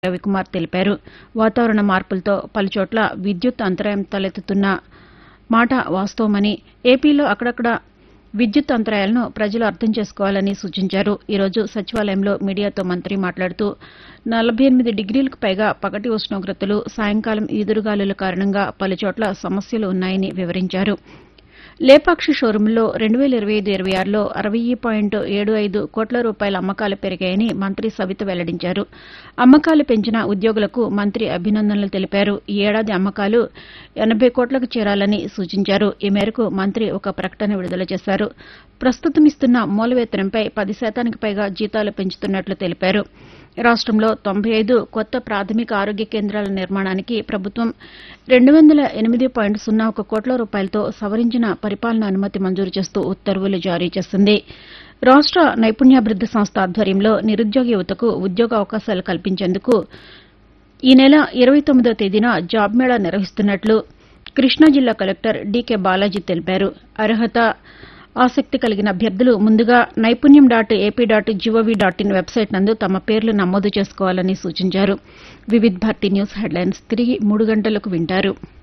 రవికుమార్ తెలిపారు వాతావరణ మార్పులతో పలుచోట్ల విద్యుత్ అంతరాయం తలెత్తుతున్న మాట వాస్తవమని ఏపీలో అక్కడక్కడ విద్యుత్ అంతరాయాలను ప్రజలు అర్థం చేసుకోవాలని సూచించారు ఈరోజు సచివాలయంలో మీడియాతో మంత్రి మాట్లాడుతూ నలభై ఎనిమిది డిగ్రీలకు పైగా పగటి ఉష్ణోగ్రతలు సాయంకాలం ఈదురుగాలుల కారణంగా పలుచోట్ల సమస్యలు ఉన్నాయని వివరించారు లేపాక్షి షోరూంలో రెండు వేల ఇరవై ఐదు ఇరవై ఆరులో అరవై పాయింట్ ఏడు ఐదు కోట్ల రూపాయల అమ్మకాలు పెరిగాయని మంత్రి సవిత వెల్లడించారు అమ్మకాలు పెంచిన ఉద్యోగులకు మంత్రి అభినందనలు తెలిపారు ఈ ఏడాది అమ్మకాలు ఎనబై కోట్లకు చేరాలని సూచించారు ఈ మేరకు మంత్రి ఒక ప్రకటన విడుదల చేశారు ప్రస్తుతం ఇస్తున్న మూల వేతనంపై పది శాతానికి పైగా జీతాలు పెంచుతున్నట్లు తెలిపారు రాష్టంలో తొంభై ఐదు కొత్త ప్రాథమిక ఆరోగ్య కేంద్రాల నిర్మాణానికి ప్రభుత్వం రెండు వందల ఎనిమిది పాయింట్ సున్నా ఒక కోట్ల రూపాయలతో సవరించిన పరిపాలన అనుమతి మంజూరు చేస్తూ ఉత్తర్వులు జారీ చేసింది రాష్ట నైపుణ్యాభివృద్ది సంస్థ ఆధ్వర్యంలో నిరుద్యోగ యువతకు ఉద్యోగ అవకాశాలు కల్పించేందుకు ఈ నెల ఇరవై తొమ్మిదో తేదీన జాబ్ మేళా నిర్వహిస్తున్నట్లు కృష్ణా జిల్లా కలెక్టర్ డీకే బాలాజీ తెలిపారు అర్హత ఆసక్తి కలిగిన అభ్యర్థులు ముందుగా Naipunyam dot AP dot GOV dot in website నందు తమ పేర్లు నమోదు చేసుకోవాలని సూచించారు వివిధ్ భారతి న్యూస్ హెడ్లైన్స్ తిరిగి మూడు గంటలకు వింటారు